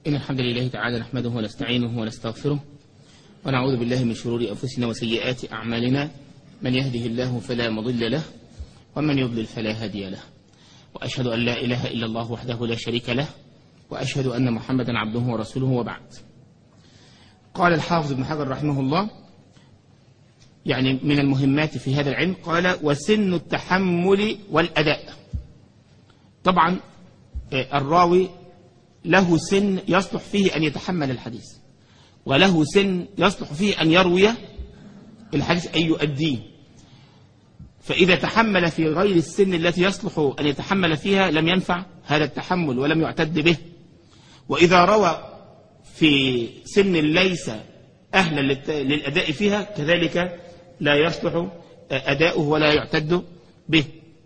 إن الحمد لله تعالى نحمده ونستعينه ونستغفره ونعوذ بالله من شرور أنفسنا وسيئات أعمالنا من يهده الله فلا مضل له ومن يضلل فلا هادي له وأشهد أن لا إله إلا الله وحده لا شريك له وأشهد أن محمدا عبده ورسوله وبعد قال الحافظ ابن حجر رحمه الله يعني من المهمات في هذا العلم قال وسن التحمل والأداء طبعا الراوي له سن يصلح فيه أن يتحمل الحديث وله سن يصلح فيه أن يروي الحديث أن يؤديه فإذا تحمل في غير السن التي يصلح أن يتحمل فيها لم ينفع هذا التحمل ولم يعتد به وإذا روى في سن ليس أهلا للأداء فيها كذلك لا يصلح أداؤه ولا يعتد به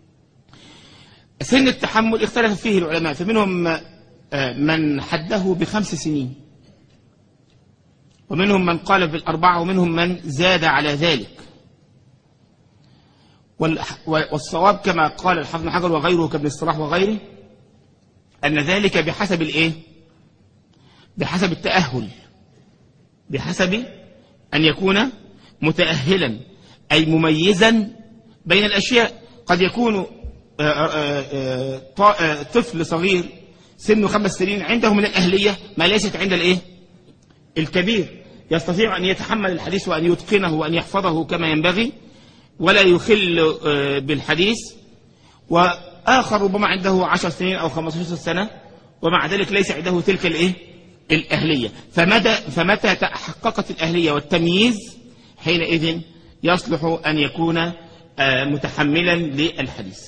سن التحمل اختلف فيه العلماء فمنهم من حده بخمس سنين ومنهم من قال بالأربعة ومنهم من زاد على ذلك والصواب كما قال الحافظ بن حجر وغيره كابن الصلاح وغيره أن ذلك بحسب الإيه؟ بحسب التأهل بحسب أن يكون متأهلا أي مميزا بين الأشياء قد يكون طفل صغير سنه خمس سنين عنده من الأهلية ما ليست عند الإيه؟ الكبير يستطيع أن يتحمل الحديث وأن يتقنه وأن يحفظه كما ينبغي ولا يخل بالحديث وآخر ربما عنده عشر سنين أو خمسة سنة ومع ذلك ليس عنده تلك الإيه؟ الأهلية فمتى, فمتى تحققت الأهلية والتمييز حينئذ يصلح أن يكون متحملا للحديث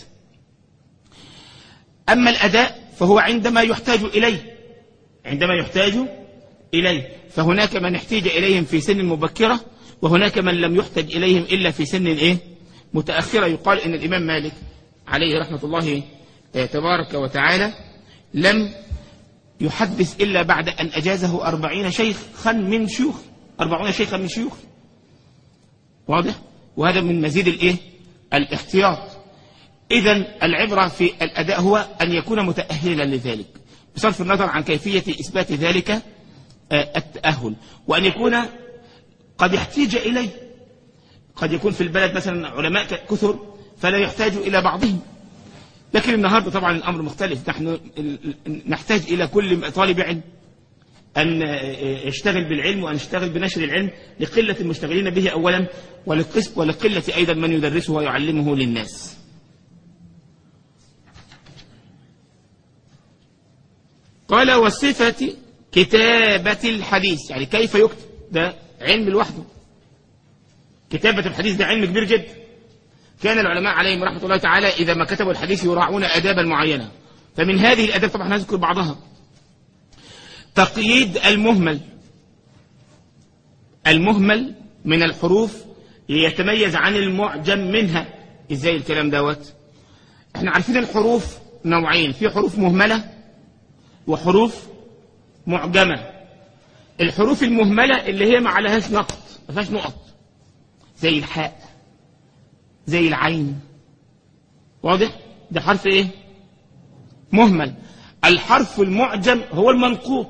أما الأداء فهو عندما يحتاج إليه عندما يحتاج إليه فهناك من احتاج إليهم في سن مبكرة وهناك من لم يحتج إليهم إلا في سن إيه؟ متأخرة يقال إن الإمام مالك عليه رحمة الله تبارك وتعالى لم يحدث إلا بعد أن أجازه أربعين شيخا من شيوخ أربعون شيخا من شيوخ واضح وهذا من مزيد الإيه الاحتياط إذا العبرة في الأداء هو أن يكون متأهلا لذلك بصرف النظر عن كيفية إثبات ذلك التأهل وأن يكون قد يحتاج إليه قد يكون في البلد مثلا علماء كثر فلا يحتاج إلى بعضهم لكن النهاردة طبعا الأمر مختلف نحن نحتاج إلى كل طالب علم أن يشتغل بالعلم وأن يشتغل بنشر العلم لقلة المشتغلين به أولا ولقسم ولقلة أيضا من يدرسه ويعلمه للناس قال وصفة كتابة الحديث يعني كيف يكتب ده علم لوحده كتابة الحديث ده علم كبير جدا كان العلماء عليهم رحمة الله تعالى إذا ما كتبوا الحديث يراعون أدابا معينة فمن هذه الأداب طبعا نذكر بعضها تقييد المهمل المهمل من الحروف يتميز عن المعجم منها ازاي الكلام دوت احنا عارفين الحروف نوعين في حروف مهملة وحروف معجمة الحروف المهملة اللي هي ما عليهاش نقط ما فيهاش نقط زي الحاء زي العين واضح ده حرف ايه مهمل الحرف المعجم هو المنقوط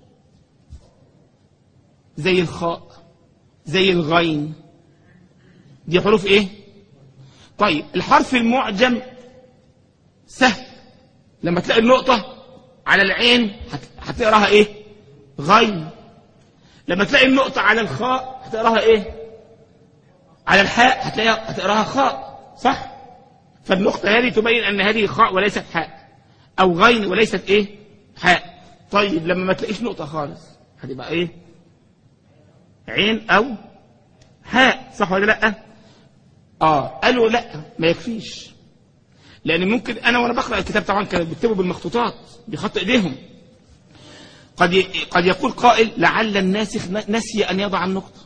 زي الخاء زي الغين دي حروف ايه طيب الحرف المعجم سهل لما تلاقي النقطة على العين هتقراها ايه غين لما تلاقي النقطة على الخاء هتقراها ايه على الحاء هتلاقيها هتقراها خاء صح فالنقطة هذه تبين ان هذه خاء وليست حاء او غين وليست ايه حاء طيب لما ما تلاقيش نقطة خالص هتبقى ايه عين او حاء صح ولا لا اه قالوا لا ما يكفيش لان ممكن انا وانا بقرا الكتاب طبعا كانوا بيكتبوا بالمخطوطات بخط ايديهم قد قد يقول قائل لعل الناسخ نسي ان يضع النقطه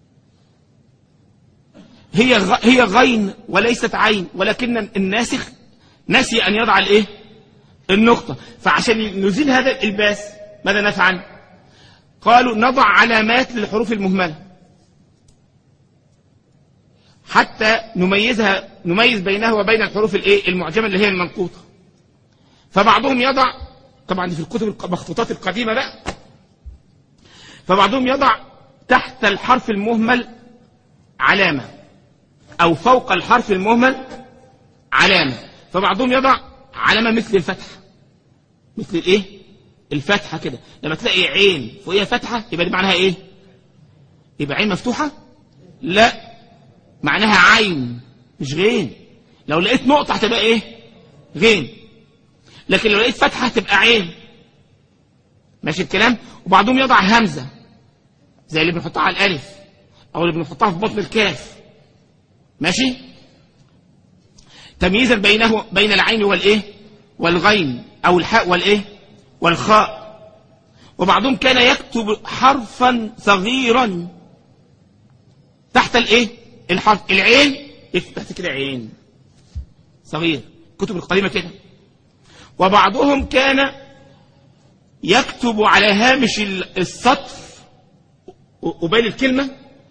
هي هي غين وليست عين ولكن الناسخ نسي ان يضع الايه النقطه فعشان نزيل هذا الالباس ماذا نفعل قالوا نضع علامات للحروف المهمله حتى نميزها نميز بينها وبين الحروف الايه المعجمه اللي هي المنقوطه فبعضهم يضع طبعا في الكتب المخطوطات القديمه بقى فبعضهم يضع تحت الحرف المهمل علامة أو فوق الحرف المهمل علامة فبعضهم يضع علامة مثل الفتحة مثل الايه الفتحة كده لما تلاقي عين فوقيها فتحة يبقى دي معناها ايه يبقى عين مفتوحة لا معناها عين مش غين لو لقيت نقطة هتبقى ايه غين لكن لو لقيت فتحة هتبقى عين ماشي الكلام وبعضهم يضع همزة زي اللي بنحطها على الألف أو اللي بنحطها في بطن الكاف ماشي تمييزا بينه بين العين والإيه والغين أو الحاء والإيه والخاء وبعضهم كان يكتب حرفا صغيرا تحت الإيه الحرف العين يكتب تحت كده عين صغير كتب القديمة كده وبعضهم كان يكتب على هامش السطر وبين الكلمة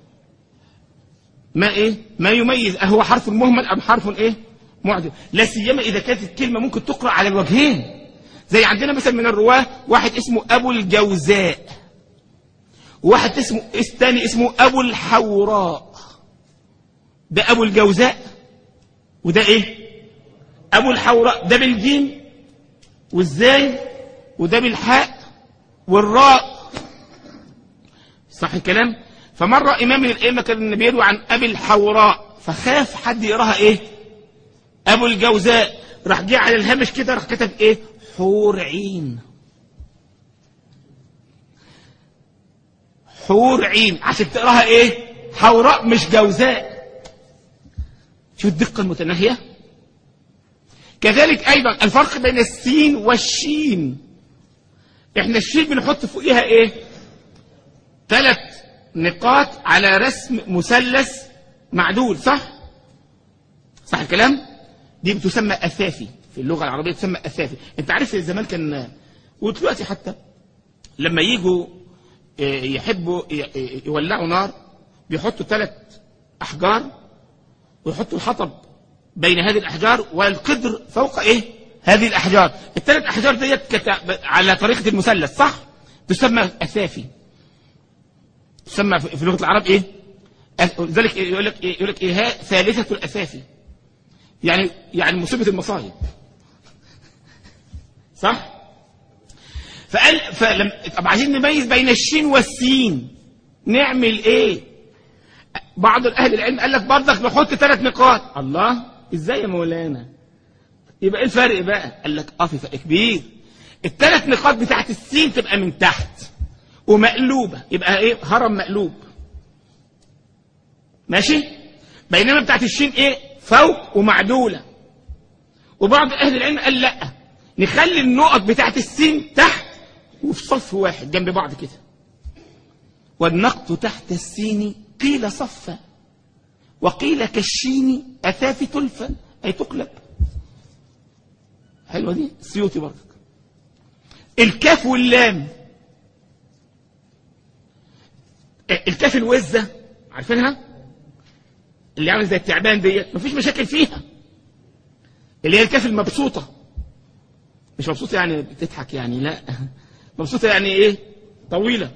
ما ايه ما يميز أهو حرف مهمل أم حرف ايه معجم لا سيما إذا كانت الكلمة ممكن تقرأ على الوجهين زي عندنا مثلا من الرواه واحد اسمه أبو الجوزاء وواحد اسمه الثاني اسمه أبو الحوراء ده أبو الجوزاء وده ايه أبو الحوراء ده بالجيم والزاي وده بالحاء والراء صح الكلام فمرة إمام من الأئمة كان بيروي عن أبي الحوراء فخاف حد يقراها إيه أبو الجوزاء راح جه على الهامش كده راح كتب إيه حور عين حور عين عشان تقراها إيه حوراء مش جوزاء شوف الدقة المتناهية كذلك أيضا الفرق بين السين والشين احنا الشين بنحط فوقيها ايه ثلاث نقاط على رسم مثلث معدول صح صح الكلام دي بتسمى أثافي في اللغة العربية تسمى أثافي انت عارف زمان كان ودلوقتي حتى لما يجوا يحبوا يولعوا نار بيحطوا ثلاث أحجار ويحطوا الحطب بين هذه الأحجار والقدر فوق إيه هذه الأحجار الثلاث أحجار ديت على طريقة المثلث صح تسمى أثافي تسمى في لغة العرب إيه ذلك يقول لك إيه يقول لك إيه ثالثة الأثافي يعني يعني مصيبة المصايب صح فقال فلم طب عايزين نميز بين الشين والسين نعمل ايه بعض اهل العلم قال لك برضك نحط ثلاث نقاط الله ازاي يا مولانا يبقى ايه الفرق بقى قال لك اه في فرق كبير الثلاث نقاط بتاعت السين تبقى من تحت ومقلوبة يبقى ايه هرم مقلوب ماشي بينما بتاعت الشين ايه فوق ومعدولة وبعض اهل العلم قال لا نخلي النقط بتاعت السين تحت وفي صف واحد جنب بعض كده والنقط تحت السين قيل صفا وقيل كالشين أثاف تلفا أي تقلب حلوة دي السيوطي برضك الكاف واللام الكاف الوزة عارفينها اللي عامل زي التعبان ديت مفيش مشاكل فيها اللي هي الكاف المبسوطة مش مبسوطة يعني بتضحك يعني لا مبسوطة يعني ايه طويلة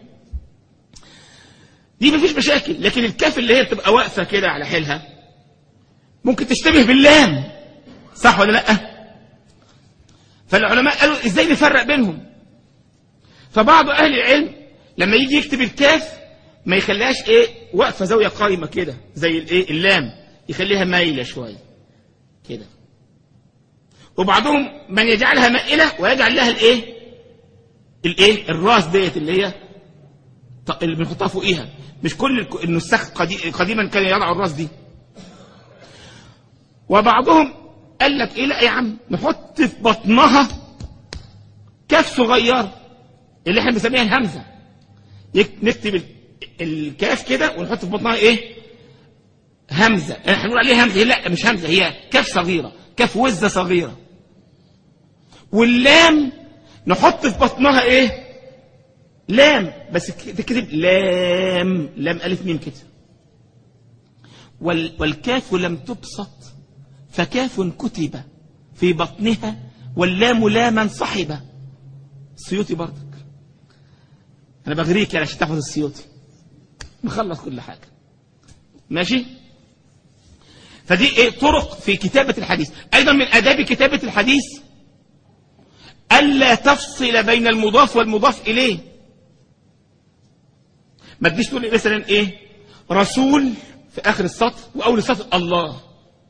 دي مفيش مشاكل لكن الكاف اللي هي بتبقى واقفة كده على حيلها ممكن تشتبه باللام صح ولا لا فالعلماء قالوا ازاي نفرق بينهم فبعض اهل العلم لما يجي يكتب الكاف ما يخليهاش ايه واقفه زاويه قايمه كده زي الايه اللام يخليها مايله شويه كده وبعضهم من يجعلها مائله ويجعل لها الايه الايه الراس ديت اللي هي اللي بنحطها فوقيها مش كل النساخ قديما كان يضعوا الراس دي وبعضهم قال لك ايه لا يا عم نحط في بطنها كاف صغير اللي احنا بنسميها الهمزه نكتب الكاف كده ونحط في بطنها ايه همزه احنا بنقول عليها همزه لا مش همزه هي كاف صغيره كاف وزه صغيره واللام نحط في بطنها ايه لام بس تكتب لام لام الف ميم كده وال والكاف لم تبسط فكاف كتب في بطنها واللام لاما صحبه السيوطي برضك انا بغريك يعني عشان تحفظ السيوطي مخلص كل حاجه ماشي فدي ايه طرق في كتابه الحديث ايضا من اداب كتابه الحديث الا تفصل بين المضاف والمضاف اليه ما تجيش تقول لي مثلا ايه رسول في اخر السطر واول السطر الله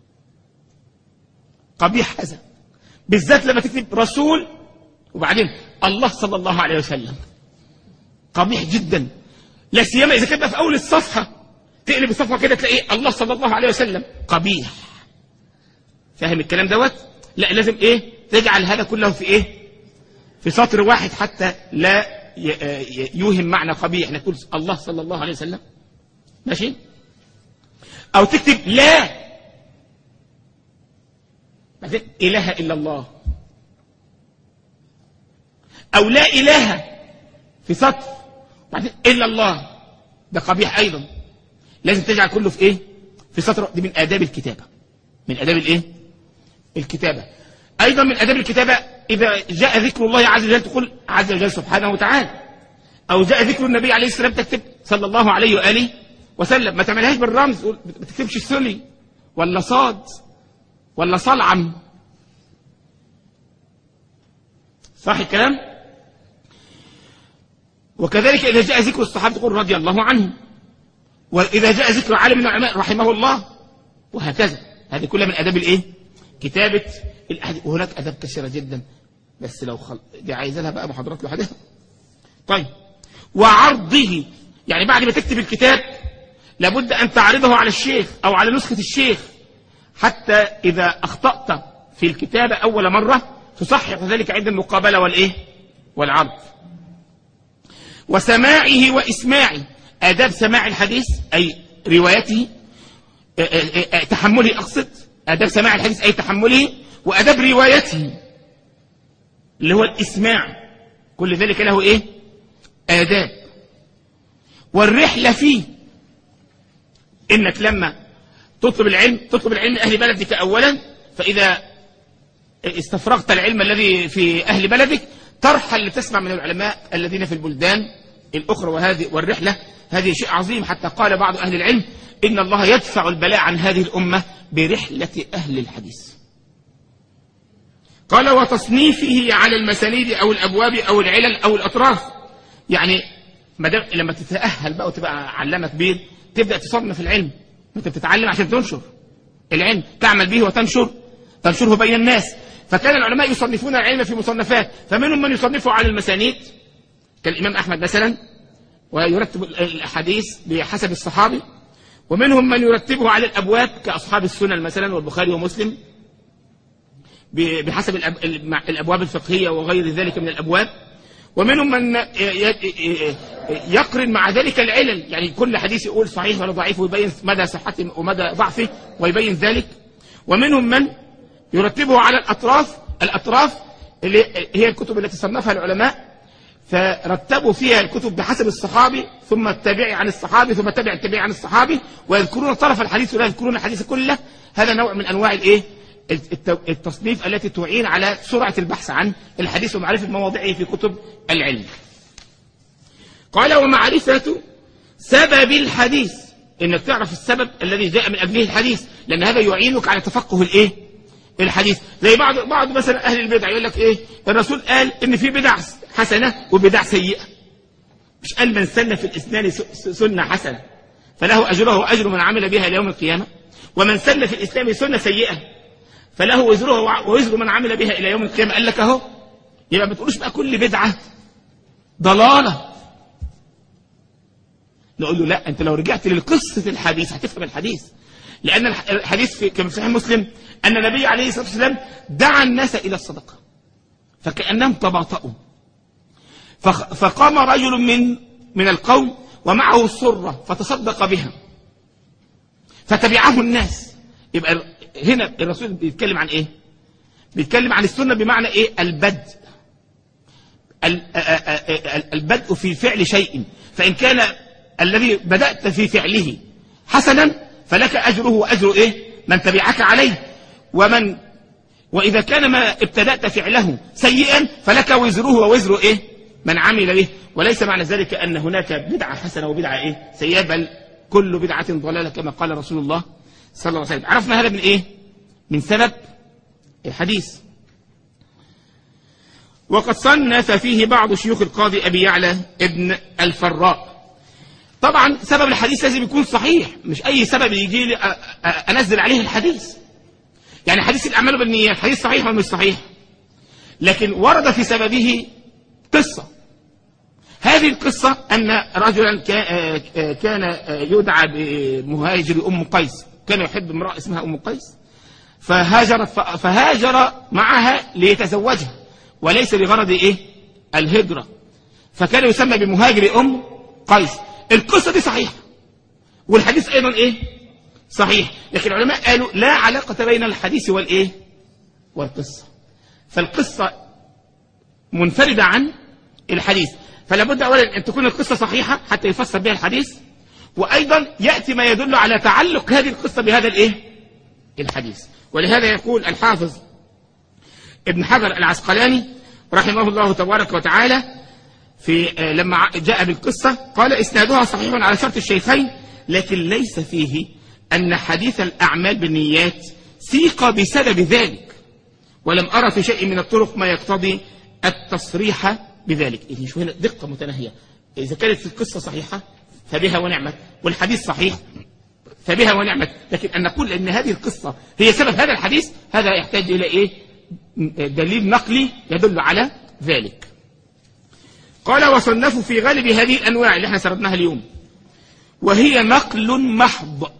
قبيح هذا بالذات لما تكتب رسول وبعدين الله صلى الله عليه وسلم قبيح جدا لا سيما اذا كان بقى في اول الصفحه تقلب الصفحه كده تلاقي الله صلى الله عليه وسلم قبيح فاهم الكلام دوت لا لازم ايه تجعل هذا كله في ايه في سطر واحد حتى لا ي- ي- يوهم معنى قبيح انك تقول الله صلى الله عليه وسلم ماشي او تكتب لا بعدين اله الا الله او لا اله في سطر بعدين الا الله ده قبيح ايضا لازم تجعل كله في ايه في سطر دي من اداب الكتابه من اداب الايه الكتابه ايضا من اداب الكتابه اذا جاء ذكر الله عز وجل تقول عز وجل سبحانه وتعالى او جاء ذكر النبي عليه السلام تكتب صلى الله عليه واله وسلم ما تعملهاش بالرمز تقول- ما تكتبش ثلي ولا صاد ولا صلعم صح الكلام وكذلك اذا جاء ذكر الصحابه تقول رضي الله عنهم واذا جاء ذكر عالم من العلماء رحمه الله وهكذا هذه كلها من اداب الايه كتابه الأحاديث وهناك اداب كثيره جدا بس لو خل... دي عايزه لها بقى محاضرات لوحدها طيب وعرضه يعني بعد ما تكتب الكتاب لابد ان تعرضه على الشيخ او على نسخه الشيخ حتى اذا اخطات في الكتابه اول مره تصحح ذلك عند المقابله والايه والعرض وسماعه واسماعه آداب سماع الحديث أي روايته آه، آه، آه، تحمله أقصد آداب سماع الحديث أي تحمله وآداب روايته اللي هو الإسماع كل ذلك له إيه آداب والرحلة فيه إنك لما تطلب العلم تطلب العلم من أهل بلدك أولا فإذا استفرغت العلم الذي في أهل بلدك ترحل لتسمع من العلماء الذين في البلدان الأخرى وهذه والرحلة هذه شيء عظيم حتى قال بعض أهل العلم إن الله يدفع البلاء عن هذه الأمة برحلة أهل الحديث قال وتصنيفه على المسانيد أو الأبواب أو العلل أو الأطراف يعني ما دام لما تتأهل بقى وتبقى علامة كبير تبدأ تصنف العلم أنت بتتعلم عشان تنشر العلم تعمل به وتنشر تنشره بين الناس فكان العلماء يصنفون العلم في مصنفات فمنهم من يصنفه على المسانيد كالإمام أحمد مثلا ويرتب الأحاديث بحسب الصحابي ومنهم من يرتبه على الأبواب كأصحاب السنن مثلا والبخاري ومسلم ب- بحسب الأب- الأبواب الفقهية وغير ذلك من الأبواب ومنهم من ي- ي- يقرن مع ذلك العلل يعني كل حديث يقول صحيح ولا ضعيف ويبين مدى صحته ومدى ضعفه ويبين ذلك ومنهم من يرتبه على الأطراف الأطراف اللي هي الكتب التي صنفها العلماء فرتبوا فيها الكتب بحسب الصحابي ثم التابعي عن الصحابي ثم التابع التابعي عن الصحابي ويذكرون طرف الحديث ولا يذكرون الحديث كله هذا نوع من انواع الايه الت- التصنيف التي تعين على سرعه البحث عن الحديث ومعرفه مواضعه في كتب العلم قال ومعرفه سبب الحديث انك تعرف السبب الذي جاء من اجله الحديث لان هذا يعينك على تفقه الايه الحديث زي بعض بعض مثلا اهل البدع يقول لك ايه الرسول قال ان في بدع حسنه وبدع سيئه مش قال من سن في الاسنان س- س- سنه حسنه فله اجره واجر من عمل بها الى يوم القيامه ومن سن في الاسلام سنه سيئه فله وزره وع- ووزر من عمل بها الى يوم القيامه قال لك اهو يبقى ما تقولوش بقى كل بدعه ضلاله نقول له لا انت لو رجعت لقصه الحديث هتفهم الحديث لان الح- الحديث في كما في صحيح مسلم ان النبي عليه الصلاه والسلام دعا الناس الى الصدقه فكانهم تباطؤوا فخ- فقام رجل من من القوم ومعه السره فتصدق بها فتبعه الناس يبقى ال- هنا الرسول بيتكلم عن ايه بيتكلم عن السنه بمعنى ايه البدء ال- آ- آ- آ- البدء في فعل شيء فإن كان الذي بدأت في فعله حسنا فلك أجره وأجر إيه من تبعك عليه ومن وإذا كان ما ابتدأت فعله سيئا فلك وزره ووزر إيه من عمل به وليس معنى ذلك أن هناك بدعة حسنة وبدعة إيه سيئة بل كل بدعة ضلالة كما قال رسول الله صلى الله عليه وسلم عرفنا هذا من إيه من سبب الحديث وقد صنف فيه بعض شيوخ القاضي أبي يعلى ابن الفراء طبعا سبب الحديث لازم يكون صحيح مش أي سبب يجي لي أنزل عليه الحديث يعني حديث الأعمال بالنيات حديث صحيح ولا مش صحيح لكن ورد في سببه قصة هذه القصة أن رجلا كان يدعى بمهاجر أم قيس كان يحب امرأة اسمها أم قيس فهاجر فهاجر معها ليتزوجها وليس بغرض إيه الهجرة فكان يسمى بمهاجر أم قيس القصة دي صحيحة والحديث أيضا إيه صحيح لكن العلماء قالوا لا علاقة بين الحديث والإيه والقصة فالقصة منفردة عن الحديث فلا بد أولا أن تكون القصة صحيحة حتى يفسر بها الحديث وأيضا يأتي ما يدل على تعلق هذه القصة بهذا الإيه الحديث ولهذا يقول الحافظ ابن حجر العسقلاني رحمه الله تبارك وتعالى في لما جاء بالقصة قال إسنادها صحيح على شرط الشيخين لكن ليس فيه أن حديث الأعمال بالنيات سيق بسبب ذلك ولم أرى في شيء من الطرق ما يقتضي التصريح بذلك إذن شو هنا دقة متناهية إذا كانت القصة صحيحة فبها ونعمت والحديث صحيح فبها ونعمت لكن أن نقول أن هذه القصة هي سبب هذا الحديث هذا يحتاج إلى إيه دليل نقلي يدل على ذلك قال وصنفوا في غالب هذه الأنواع اللي احنا سردناها اليوم وهي نقل محض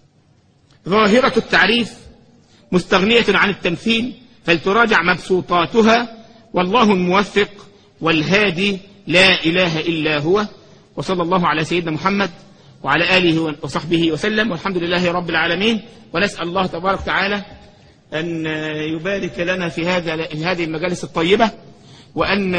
ظاهرة التعريف مستغنية عن التمثيل فلتراجع مبسوطاتها والله الموفق والهادي لا إله إلا هو وصلى الله على سيدنا محمد وعلى آله وصحبه وسلم والحمد لله رب العالمين ونسأل الله تبارك وتعالى أن يبارك لنا في هذا في هذه المجالس الطيبة وأن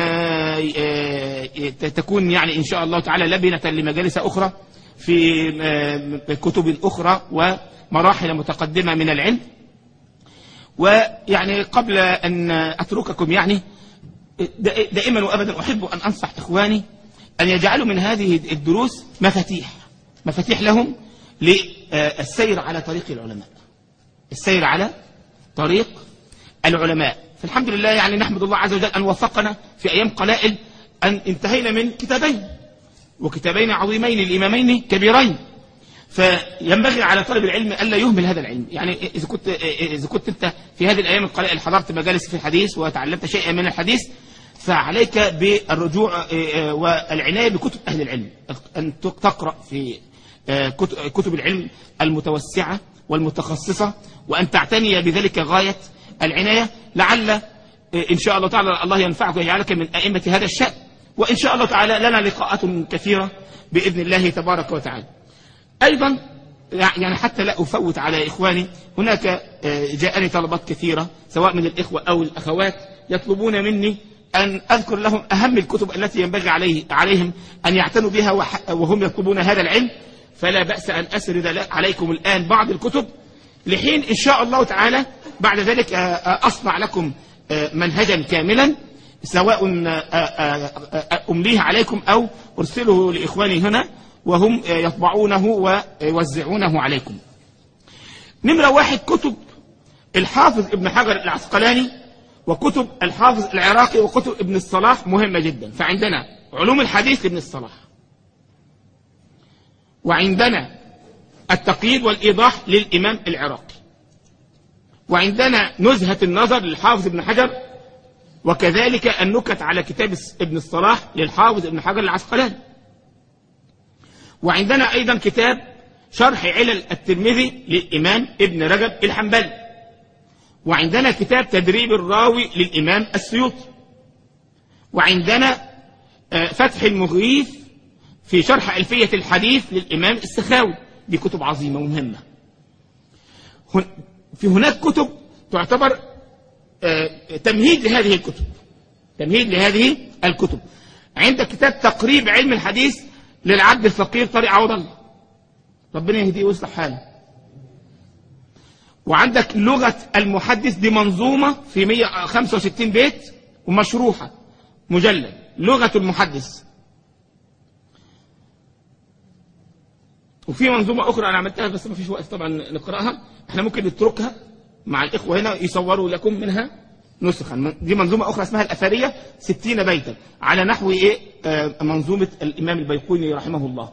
تكون يعني إن شاء الله تعالى لبنة لمجالس أخرى في كتب أخرى ومراحل متقدمة من العلم ويعني قبل أن أترككم يعني دائما وأبدا أحب أن أنصح إخواني أن يجعلوا من هذه الدروس مفاتيح مفاتيح لهم للسير على طريق العلماء السير على طريق العلماء فالحمد لله يعني نحمد الله عز وجل أن وفقنا في أيام قلائل أن انتهينا من كتابين وكتابين عظيمين للإمامين كبيرين فينبغي على طالب العلم ألا يهمل هذا العلم يعني إذا كنت, إذا كنت أنت في هذه الأيام القلائل حضرت مجالس في الحديث وتعلمت شيئا من الحديث فعليك بالرجوع والعناية بكتب أهل العلم أن تقرأ في كتب العلم المتوسعة والمتخصصة وأن تعتني بذلك غاية العناية لعل إن شاء الله تعالى الله ينفعك ويجعلك من أئمة هذا الشأن وإن شاء الله تعالى لنا لقاءات كثيرة بإذن الله تبارك وتعالى أيضا يعني حتى لا أفوت على إخواني هناك جاءني طلبات كثيرة سواء من الإخوة أو الأخوات يطلبون مني أن أذكر لهم أهم الكتب التي ينبغي عليه عليهم أن يعتنوا بها وهم يطلبون هذا العلم فلا بأس أن أسرد عليكم الآن بعض الكتب لحين إن شاء الله تعالى بعد ذلك أصنع لكم منهجا كاملا سواء أمليه عليكم أو أرسله لإخواني هنا وهم يطبعونه ويوزعونه عليكم نمرة واحد كتب الحافظ ابن حجر العسقلاني وكتب الحافظ العراقي وكتب ابن الصلاح مهمة جدا فعندنا علوم الحديث لابن الصلاح وعندنا التقييد والإيضاح للإمام العراقي وعندنا نزهة النظر للحافظ ابن حجر وكذلك النكت على كتاب ابن الصلاح للحافظ ابن حجر العسقلاني وعندنا أيضا كتاب شرح علل الترمذي للإمام ابن رجب الحنبلي وعندنا كتاب تدريب الراوي للإمام السيوطي وعندنا فتح المغيث في شرح ألفية الحديث للإمام السخاوي دي كتب عظيمة ومهمة في هناك كتب تعتبر تمهيد لهذه الكتب تمهيد لهذه الكتب عندك كتاب تقريب علم الحديث للعبد الفقير طارق عوض الله ربنا يهديه ويصلح حاله وعندك لغة المحدث دي منظومة في 165 بيت ومشروحة مجلد لغة المحدث وفي منظومة أخرى أنا عملتها بس ما فيش وقت طبعا نقرأها احنا ممكن نتركها مع الإخوة هنا يصوروا لكم منها نسخا دي منظومة أخرى اسمها الأثرية ستين بيتا على نحو إيه آه، منظومة الإمام البيقوني رحمه الله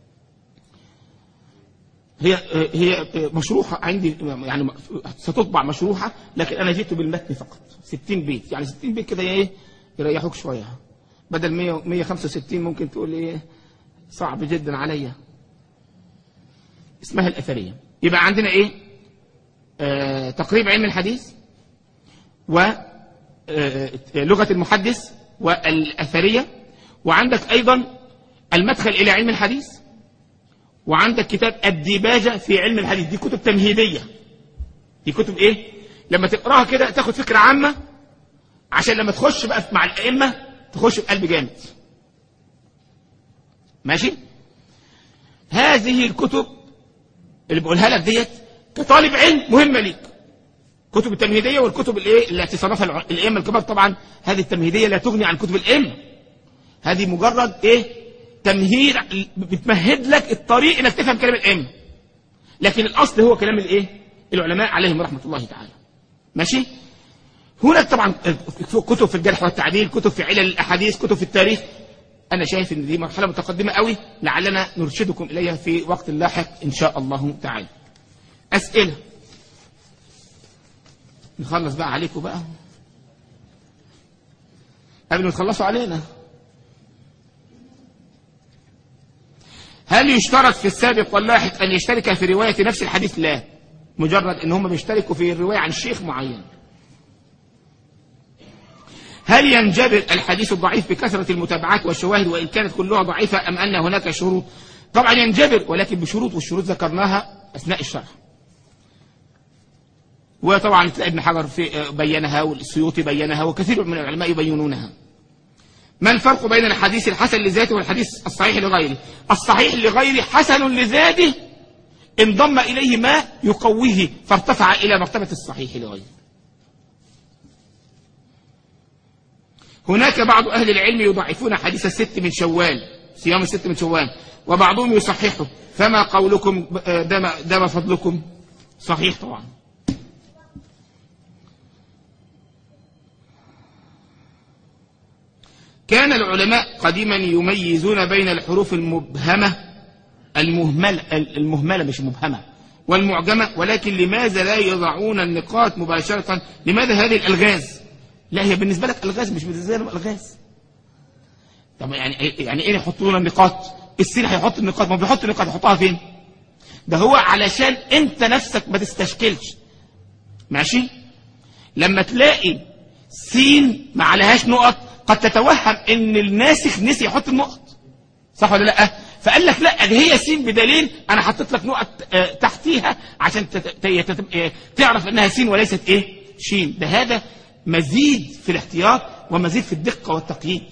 هي آه، هي آه، مشروحة عندي يعني ستطبع مشروحة لكن أنا جئت بالمتن فقط 60 بيت يعني 60 بيت كده إيه يريحوك شوية بدل 100 165 ممكن تقول إيه صعب جدا عليا اسمها الأثرية يبقى عندنا إيه آه تقريب علم الحديث ولغة المحدث والأثرية وعندك أيضا المدخل إلى علم الحديث وعندك كتاب الديباجة في علم الحديث دي كتب تمهيدية دي كتب إيه لما تقراها كده تاخد فكرة عامة عشان لما تخش بقى مع الأئمة تخش بقلب جامد ماشي هذه الكتب اللي بقولها لك ديت كطالب علم مهمة ليك كتب التمهيدية والكتب الايه التي صنفها الع- الائمه الكبار طبعا هذه التمهيدية لا تغني عن كتب الائمه هذه مجرد ايه تمهيد بتمهد لك الطريق انك تفهم كلام الائمه لكن الاصل هو كلام الايه العلماء عليهم رحمه الله تعالى ماشي هناك طبعا كتب في الجرح والتعديل كتب في علل الاحاديث كتب في التاريخ انا شايف ان دي مرحله متقدمه قوي لعلنا نرشدكم اليها في وقت لاحق ان شاء الله تعالى اسئله نخلص بقى عليكم بقى قبل ما تخلصوا علينا هل يشترط في السابق واللاحق أن يشترك في رواية نفس الحديث لا مجرد أن هم بيشتركوا في الرواية عن شيخ معين هل ينجبر الحديث الضعيف بكثرة المتابعات والشواهد وإن كانت كلها ضعيفة أم أن هناك شروط طبعا ينجبر ولكن بشروط والشروط ذكرناها أثناء الشرح وطبعا تلاقي ابن حجر في بينها والسيوطي بينها وكثير من العلماء يبينونها ما الفرق بين الحديث الحسن لذاته والحديث الصحيح لغيره الصحيح لغيره حسن لذاته انضم إليه ما يقويه فارتفع إلى مرتبة الصحيح لغيره هناك بعض أهل العلم يضعفون حديث الست من شوال صيام الست من شوال وبعضهم يصححه فما قولكم دم, دم فضلكم صحيح طبعا كان العلماء قديما يميزون بين الحروف المبهمة المهملة المهملة مش مبهمة والمعجمة ولكن لماذا لا يضعون النقاط مباشرة لماذا هذه الألغاز لا هي بالنسبة لك ألغاز مش بالنسبة لهم ألغاز طب يعني يعني ايه يحطوا لنا النقاط السين هيحط النقاط ما بيحط النقاط يحطها فين ده هو علشان انت نفسك ما تستشكلش ماشي لما تلاقي سين ما عليهاش نقط قد تتوهم ان الناسخ نسي يحط النقط صح ولا لا فقال لك لا دي هي سين بدليل انا حطيت لك نقط آه، تحتيها عشان تت- ت- تت- آه، تعرف انها سين وليست ايه شين ده هذا مزيد في الاحتياط ومزيد في الدقة والتقييد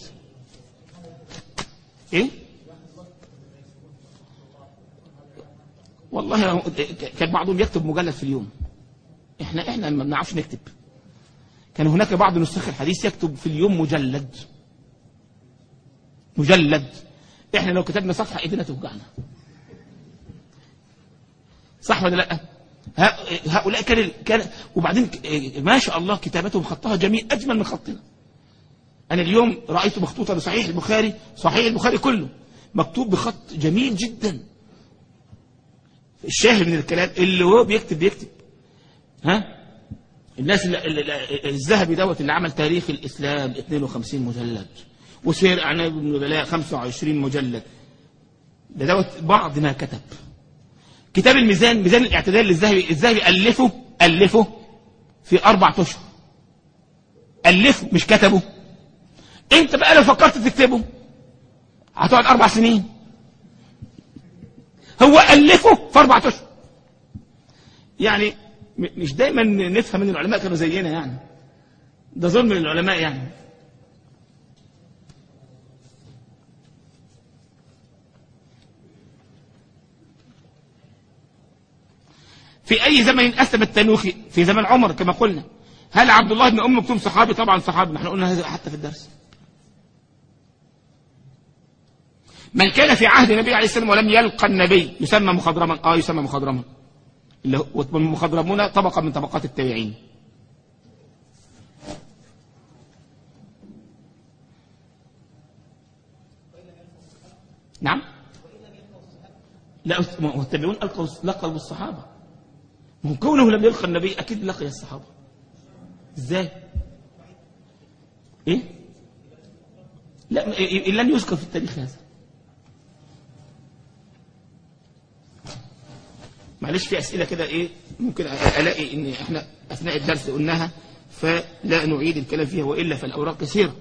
ايه والله هو- كان بعضهم يكتب مجلد في اليوم احنا احنا ما بنعرفش نكتب كان هناك بعض نسخ الحديث يكتب في اليوم مجلد مجلد احنا لو كتبنا صفحة ايدينا توجعنا صح ولا لا ه- هؤلاء كان كان وبعدين ك- ما شاء الله كتابتهم خطها جميل اجمل من خطنا انا اليوم رايت مخطوطه لصحيح البخاري صحيح البخاري كله مكتوب بخط جميل جدا الشاهد من الكلام اللي هو بيكتب بيكتب ها الناس اللي اللي- الذهبي دوت اللي عمل تاريخ الاسلام 52 مجلد وسير اعناب بن بلاء 25 مجلد ده دوت بعض ما كتب كتاب الميزان ميزان الاعتدال للذهبي الذهبي الفه الفه في اربع اشهر الفه مش كتبه انت بقى لو فكرت تكتبه هتقعد اربع سنين هو الفه في اربع اشهر يعني م- مش دايما نفهم ان العلماء كانوا زينا يعني ده ظلم للعلماء يعني في اي زمن اسلم التنوخي في زمن عمر كما قلنا هل عبد الله بن ام مكتوم صحابي طبعا صحابي ما احنا قلنا هذا حتى في الدرس من كان في عهد النبي عليه السلام ولم يلقى النبي يسمى مخضرما اه يسمى مخضرما اللي هو المخضرمون طبقة من طبقات التابعين نعم لا ما هو التابعون ألقوا لقوا الصحابة ما هو كونه لم يلقى النبي أكيد لقي الصحابة ازاي ايه لا لن يذكر في التاريخ هذا معلش في أسئلة كده إيه ممكن ألاقي إن إحنا أثناء الدرس قلناها فلا نعيد الكلام فيها وإلا فالأوراق كثيرة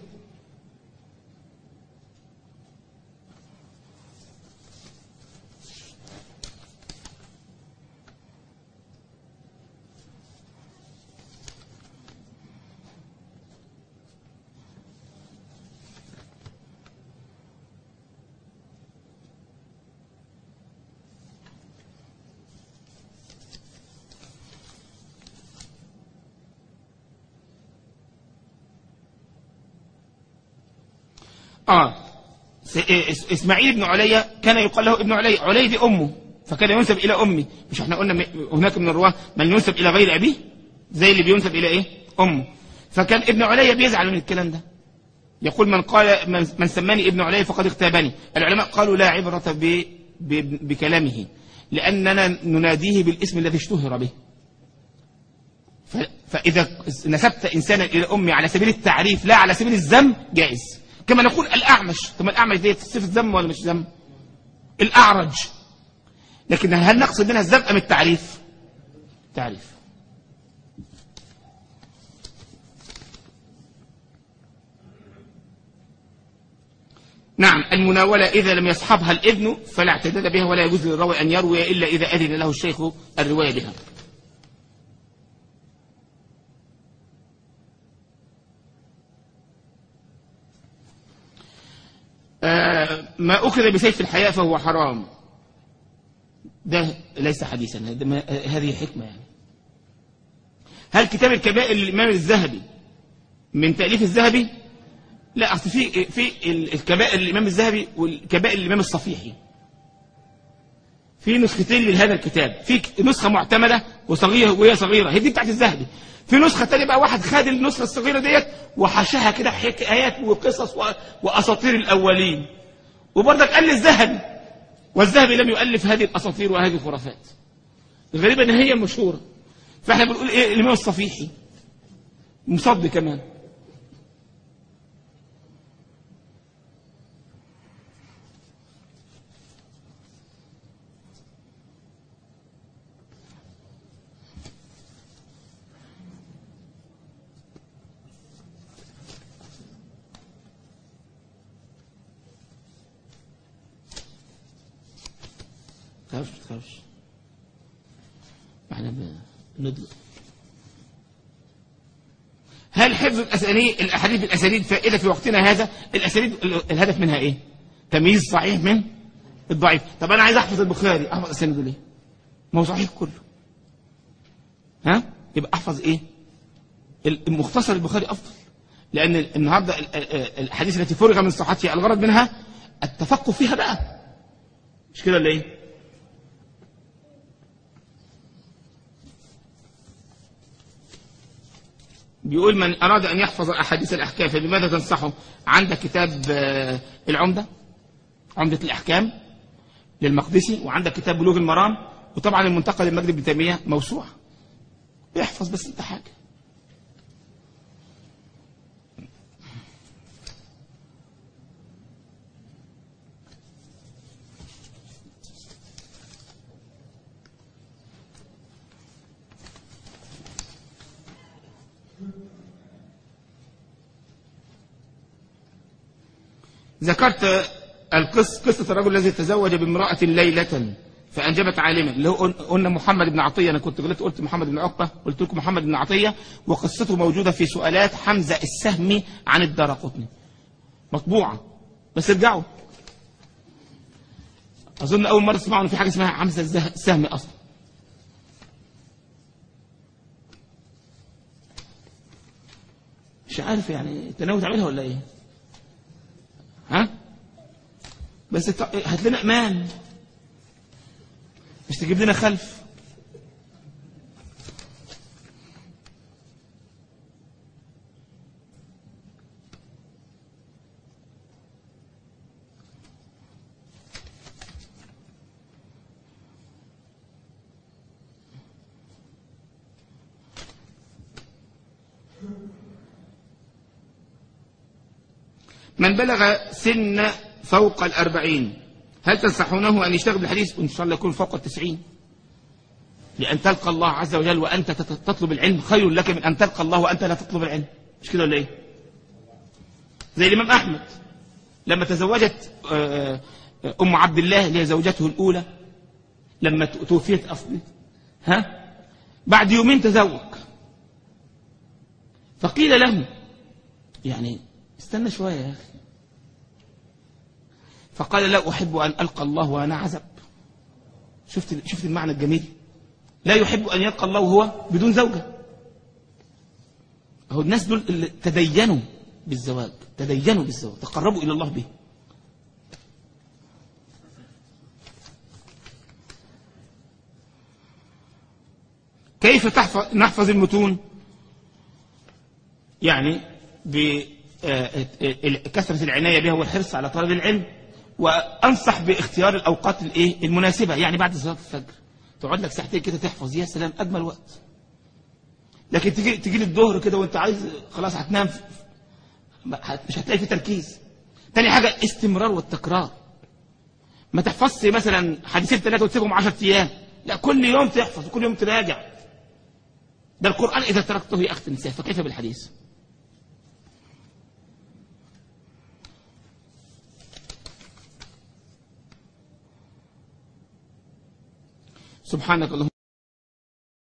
آه إسماعيل بن علي كان يقال له ابن علي علي دي أمه فكان ينسب إلى أمي مش احنا قلنا هناك من الرواه من ينسب إلى غير أبيه زي اللي بينسب إلى إيه أمه فكان ابن علي بيزعل من الكلام ده يقول من قال من, من سماني ابن علي فقد اغتابني العلماء قالوا لا عبرة ب ب بكلامه لأننا نناديه بالاسم الذي اشتهر به فإذا نسبت إنسانا إلى أمي على سبيل التعريف لا على سبيل الذم جائز كما نقول الأعمش طب الأعمش دي صفة ذم ولا مش ذم الأعرج لكن هل نقصد منها الذم أم التعريف تعريف نعم المناولة إذا لم يصحبها الإذن فلا اعتداد بها ولا يجوز للراوي أن يروي إلا إذا أذن له الشيخ الرواية بها ما أخذ بسيف الحياة فهو حرام ده ليس حديثا هذه حكمة يعني هل كتاب الكبائر للإمام الذهبي من تأليف الذهبي لا أصل في في الكبائر للإمام الذهبي والكبائر للإمام الصفيحي في نسختين لهذا الكتاب في نسخة معتمدة وصغيرة وهي صغيرة هي دي بتاعت الذهبي في نسخة تانية بقى واحد خد النسخة الصغيرة ديت وحشاها كده حكايات وقصص وأساطير الأولين وبرضك قال الذهبي والذهبي لم يؤلف هذه الأساطير وهذه الخرافات الغريبة ان هي مشهورة فاحنا بنقول ايه الامام الصفيحي مصد كمان تخافش تخافش احنا بندلق هل حفظ الأسانيد الأحاديث بالأسانيد فائدة في وقتنا هذا الأسانيد الهدف منها إيه تمييز صحيح من الضعيف طب أنا عايز أحفظ البخاري أحفظ أسانيده ليه ما هو صحيح كله ها يبقى أحفظ إيه المختصر البخاري أفضل لأن النهاردة الحديث التي فرغ من صحتها الغرض منها التفقه فيها بقى مش كده ولا ايه بيقول من أراد أن يحفظ أحاديث الأحكام فبماذا تنصحه عندك كتاب العمدة عمدة الأحكام للمقدسي وعندك كتاب بلوغ المرام وطبعا المنتقى للمجد بن تيمية موسوعة احفظ بس انت حاجة ذكرت القصة قصة الرجل الذي تزوج بامرأة ليلة فأنجبت عالما اللي هو قلنا محمد بن عطية أنا كنت غلطت قلت محمد بن عقبة قلت لكم محمد بن عطية وقصته موجودة في سؤالات حمزة السهمي عن الدار قطني مطبوعة بس ارجعوا أظن أول مرة تسمعوا إن في حاجة اسمها حمزة السهمي أصلا مش عارف يعني انت ناوي تعملها ولا ايه ها بس بس ت- هات لنا امان مش تجيب لنا خلف من بلغ سن فوق الأربعين هل تنصحونه أن يشتغل بالحديث وإن شاء الله يكون فوق التسعين لأن تلقى الله عز وجل وأنت تت- تطلب العلم خير لك من أن تلقى الله وأنت لا تطلب العلم مش كده ولا إيه زي الإمام أحمد لما تزوجت آه، آه، أم عبد الله اللي هي زوجته الأولى لما ت- توفيت أصلي ها بعد يومين تزوج فقيل له يعني استنى شوية يا أخي فقال لا أحب أن ألقى الله وأنا عزب شفت شفت المعنى الجميل لا يحب أن يلقى الله وهو بدون زوجة أهو الناس دول اللي تدينوا بالزواج تدينوا بالزواج تقربوا إلى الله به كيف تحفظ نحفظ المتون يعني بكثرة العناية بها والحرص على طلب العلم وأنصح باختيار الأوقات الإيه المناسبة يعني بعد صلاة الفجر تقعد لك ساعتين كده تحفظ يا سلام أجمل وقت لكن تيجي تيجي لي الظهر كده وأنت عايز خلاص هتنام في- مش هتلاقي في تركيز تاني حاجة استمرار والتكرار ما تحفظش مثلا حديثين ثلاثة وتسيبهم 10 أيام لا كل يوم تحفظ وكل يوم تراجع ده القرآن إذا تركته يا أخت النساء فكيف بالحديث سبحانك اللهم